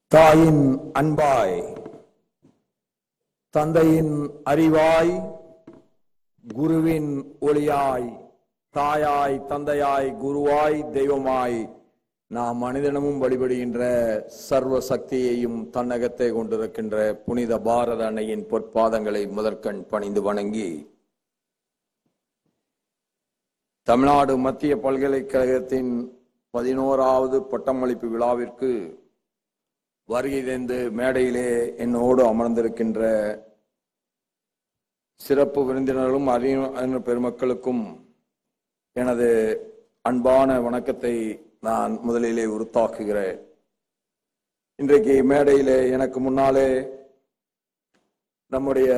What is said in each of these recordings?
தாயின் அன்பாய் தந்தையின் அறிவாய் குருவின் ஒளியாய் தாயாய் தந்தையாய் குருவாய் தெய்வமாய் நாம் மனிதனமும் வழிபடுகின்ற சர்வ சக்தியையும் தன்னகத்தை கொண்டிருக்கின்ற புனித பாரத அன்னையின் பொற்பாதங்களை முதற்கண் பணிந்து வணங்கி தமிழ்நாடு மத்திய பல்கலைக்கழகத்தின் பதினோராவது பட்டமளிப்பு விழாவிற்கு வருகை தந்து மேடையிலே என்னோடு அமர்ந்திருக்கின்ற சிறப்பு விருந்தினர்களும் அறிஞர் பெருமக்களுக்கும் எனது அன்பான வணக்கத்தை நான் முதலிலே உருத்தாக்குகிறேன் இன்றைக்கு மேடையிலே எனக்கு முன்னாலே நம்முடைய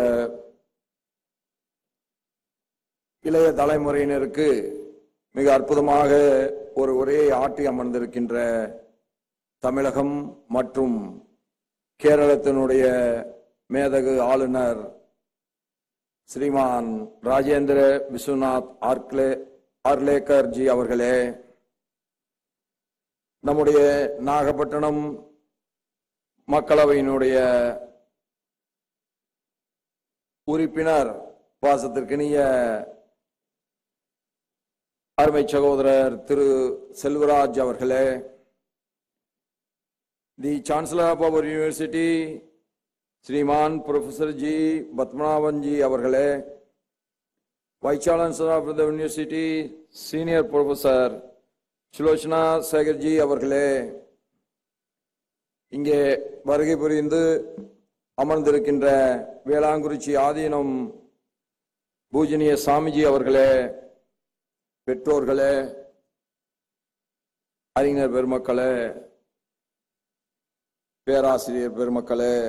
இளைய தலைமுறையினருக்கு மிக அற்புதமாக ஒரு உரையை ஆற்றி அமர்ந்திருக்கின்ற தமிழகம் மற்றும் கேரளத்தினுடைய மேதகு ஆளுநர் ஸ்ரீமான் ராஜேந்திர விஸ்வநாத் ஆர்க்லே ஆர்லேக்கர் ஜி அவர்களே நம்முடைய நாகப்பட்டினம் மக்களவையினுடைய உறுப்பினர் பாசத்திற்கினிய அருமை சகோதரர் திரு செல்வராஜ் அவர்களே the chancellor of our university Shriman professor ji Padmanabhan ji அவர்களே vice chancellor of the university senior professor Sulochana Sekharji அவர்களே இங்கே வருகை புரிந்து அமர்ந்திருக்கின்ற வேளாங்குறிச்சி ஆதீனம் பூஜனிய சாமிஜி அவர்களே பெற்றோர்களே அறிஞர் பெருமக்களே பேராசிரியர் பெருமக்களே